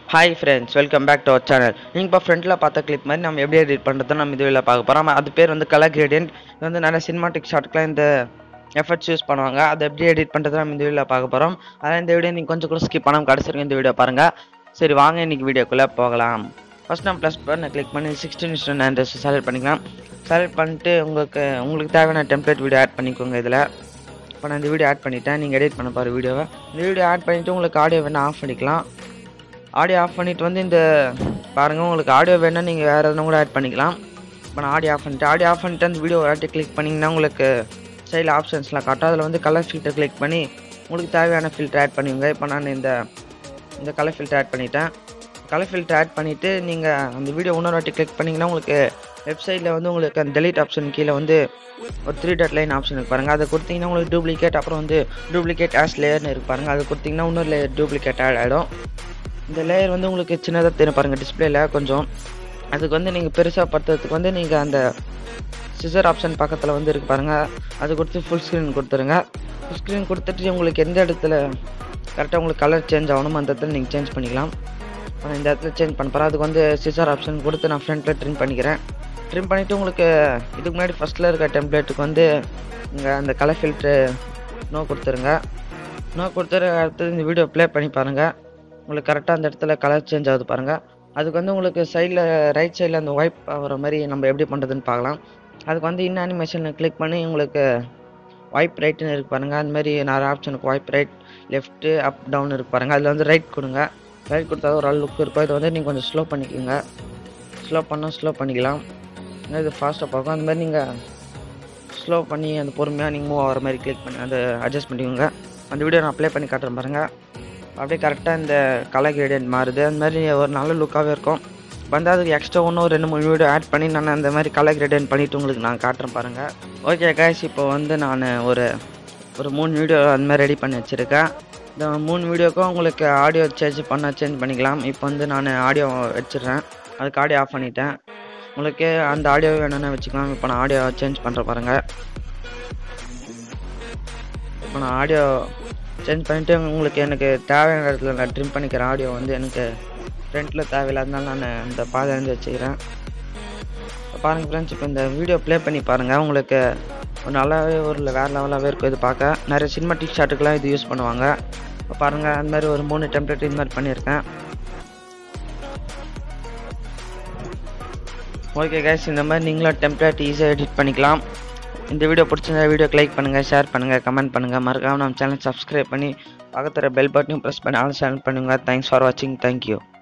hi friends welcome back to our channel நீங்கள் இப்போ ஃப்ரண்ட்டில் பார்த்த கிளிப் மாதிரி நம்ம எப்படி எடிட் பண்ணுறது நம்ம இதுவில் பார்க்க போகிறோம் அது பேர் வந்து கலர் கிரேடியன்ட் இது வந்து நிறைய சினிமாட்டிக் ஷார்ட்க்குலாம் இந்த எஃபர்ட்ஸ் யூஸ் பண்ணுவாங்க அதை எப்படி எடிட் பண்ணுறது நம்ம இந்த வீடியோவில் பார்க்க போகிறோம் அதான் இந்த வீடியோ நீங்கள் கொஞ்சம் கூட ஸ்கிப் பண்ணாமல் கடைசி வரைக்கும் இந்த வீடியோ பாருங்கள் சரி வாங்க இன்னைக்கு வீடியோக்குள்ளே போகலாம் ஃபஸ்ட் நம்ம ப்ளஸ் பண்ண கிளிக் பண்ணி சிக்ஸ்டீன் இஸ்டன் நைன் செலக்ட் பண்ணிக்கலாம் செலக்ட் பண்ணிட்டு உங்களுக்கு உங்களுக்கு தேவையான டெம்ப்ளேட் வீடியோ ஆட் பண்ணிக்கோங்க இதில் இப்போ நான் இந்த வீடியோ ஆட் பண்ணிட்டேன் நீங்கள் எடிட் பண்ண பாரு வீடியோவை இந்த வீடியோ ஆட் பண்ணிவிட்டு உங்களுக்கு ஆடியோ வேணால் ஆஃப் பண்ணிக்கலாம் ஆடியோ ஆஃப் பண்ணிவிட்டு வந்து இந்த பாருங்கள் உங்களுக்கு ஆடியோ வேணால் நீங்கள் வேறு எதுனா கூட ஆட் பண்ணிக்கலாம் இப்போ நான் ஆடியோ ஆஃப் பண்ணிட்டு ஆடியோ ஆஃப் பண்ணிட்டு அந்த வீடியோ ஆட்டி கிளிக் பண்ணிங்கன்னா உங்களுக்கு சைடில் ஆப்ஷன்ஸ்லாம் காட்டும் அதில் வந்து கலர் ஃபில்டர் கிளிக் பண்ணி உங்களுக்கு தேவையான ஃபில்டர் ஆட் பண்ணுவீங்க இப்போ நான் இந்த இந்த கலர் ஃபில்டர் ஆட் பண்ணிட்டேன் கலர் ஃபில்டர் ஆட் பண்ணிவிட்டு நீங்கள் அந்த வீடியோ இன்னொரு வாட்டி கிளிக் பண்ணிங்கன்னா உங்களுக்கு வெப்சைட்டில் வந்து உங்களுக்கு அந்த டெலிட் ஆப்ஷன் கீழே வந்து ஒரு த்ரீ டாட் லைன் ஆப்ஷன் இருக்கு பாருங்கள் அதை கொடுத்தீங்கன்னா உங்களுக்கு டூப்ளிகேட் அப்புறம் வந்து டூப்ளிகேட் ஆஸ் லேயர்னு இருக்கு பாருங்கள் அது கொடுத்தீங்கன்னா இன்னொரு லேயர் டூப்ளிகேட் ஆட் ஆகிடும் இந்த லேயர் வந்து உங்களுக்கு சின்னதாக தெரியும் பாருங்கள் டிஸ்பிளேல கொஞ்சம் அதுக்கு வந்து நீங்கள் பெருசாக படுத்துறதுக்கு வந்து நீங்கள் அந்த சிசர் ஆப்ஷன் பக்கத்தில் வந்து இருக்கு பாருங்கள் அது கொடுத்து ஃபுல் ஸ்க்ரீன் கொடுத்துருங்க ஃபுல் ஸ்க்ரீன் கொடுத்துட்டு உங்களுக்கு எந்த இடத்துல கரெக்டாக உங்களுக்கு கலர் சேஞ்ச் ஆகணுமோ அந்த இடத்துல நீங்கள் சேஞ்ச் பண்ணிக்கலாம் நான் இந்த இடத்துல சேஞ்ச் பண்ண போகிறேன் அதுக்கு வந்து சிசர் ஆப்ஷன் கொடுத்து நான் ஃப்ரண்ட்டில் ட்ரிம் பண்ணிக்கிறேன் ட்ரிம் பண்ணிவிட்டு உங்களுக்கு இதுக்கு முன்னாடி ஃபஸ்ட்டில் இருக்க டெம்ப்ளேட்டுக்கு வந்து இங்கே அந்த கலர் ஃபில்ட்ரு நோ கொடுத்துருங்க நோ கொடுத்துரு அடுத்தது இந்த வீடியோ ப்ளே பண்ணி பாருங்கள் உங்களுக்கு கரெக்டாக அந்த இடத்துல கலர் சேஞ்ச் ஆகுது பாருங்கள் அதுக்கு வந்து உங்களுக்கு சைடில் ரைட் சைடில் அந்த ஒய்ப் ஆகிற மாதிரி நம்ம எப்படி பண்ணுறதுன்னு பார்க்கலாம் அதுக்கு வந்து இன் அனிமேஷனை கிளிக் பண்ணி உங்களுக்கு வைப் ரைட்டுன்னு இருக்கு பாருங்கள் அந்த மாதிரி நிறைய ஆப்ஷனுக்கு wipe right left up down இருக்கு பாருங்கள் அதில் வந்து ரைட் கொடுங்க ரைட் கொடுத்தா ஒரு ஆள் லுக் இருக்கும் இதை வந்து நீங்கள் கொஞ்சம் ஸ்லோ பண்ணிக்கோங்க ஸ்லோ பண்ணால் ஸ்லோ பண்ணிக்கலாம் ஏன்னா இது ஃபாஸ்ட்டாக பார்க்கும் அந்த மாதிரி நீங்கள் ஸ்லோ பண்ணி அந்த பொறுமையாக நீங்கள் மூவ் ஆகிற மாதிரி கிளிக் பண்ணி அதை அட்ஜஸ்ட் பண்ணிக்கோங்க அந்த வீடியோ நான் அப்ளை பண்ணி காட்டுறேன் பாருங்கள் அப்படியே கரெக்டாக இந்த கலர் கிரேடியன்ட் மாறுது அந்த மாதிரி ஒரு நல்ல லுக்காகவே இருக்கும் வந்து அதுக்கு எக்ஸ்ட்ரா இன்னும் ரெண்டு மூணு வீடியோ ஆட் பண்ணி நான் அந்த மாதிரி கலர் கிரேடியன்ட் பண்ணிவிட்டு உங்களுக்கு நான் காட்டுறேன் பாருங்கள் ஓகே கைஸ் இப்போ வந்து நான் ஒரு ஒரு மூணு வீடியோ அந்த மாதிரி ரெடி பண்ணி வச்சுருக்கேன் இந்த மூணு வீடியோக்கும் உங்களுக்கு ஆடியோ சேஞ்ச் பண்ண சேஞ்ச் பண்ணிக்கலாம் இப்போ வந்து நான் ஆடியோ வச்சிடுறேன் அதுக்கு ஆடியோ ஆஃப் பண்ணிட்டேன் உங்களுக்கு அந்த ஆடியோ வேணும்னு வச்சுக்கலாம் இப்போ நான் ஆடியோ சேஞ்ச் பண்ணுற பாருங்கள் இப்போ நான் ஆடியோ சேஞ்ச் பண்ணிவிட்டு உங்களுக்கு எனக்கு தேவையான இடத்துல நான் ட்ரிம் பண்ணிக்கிற ஆடியோ வந்து எனக்கு ஃப்ரண்ட்டில் தேவையில்லாதனால நான் இந்த பாதை வந்து வச்சுக்கிறேன் பாருங்கள் ஃப்ரெண்ட்ஸ் இப்போ இந்த வீடியோ ப்ளே பண்ணி பாருங்கள் உங்களுக்கு ஒரு நல்லாவே ஒரு வேறு லெவலாகவே இருக்கும் இது பார்க்க நிறைய சினிமாட்டிக் ஷாட்டுக்கெலாம் இது யூஸ் பண்ணுவாங்க இப்போ பாருங்கள் அந்த மாதிரி ஒரு மூணு டெம்ப்ளேட் இந்த மாதிரி பண்ணியிருக்கேன் ஓகே கைஸ் இந்த மாதிரி நீங்களும் டெம்ப்ளேட் ஈஸியாக எடிட் பண்ணிக்கலாம் இந்த வீடியோ பிடிச்சிருந்தா வீடியோக்கு லைக் பண்ணுங்கள் ஷேர் பண்ணுங்கள் கமெண்ட் பண்ணுங்கள் மறக்காமல் நம்ம சேனல் சப்ஸ்கிரைப் பண்ணி பக்கத்தில் பெல் பட்டனையும் ப்ரெஸ் பண்ணி ஆல் சேனல் பண்ணுங்கள் தேங்க்ஸ் ஃபார் வாட்சிங் தேங்க்யூ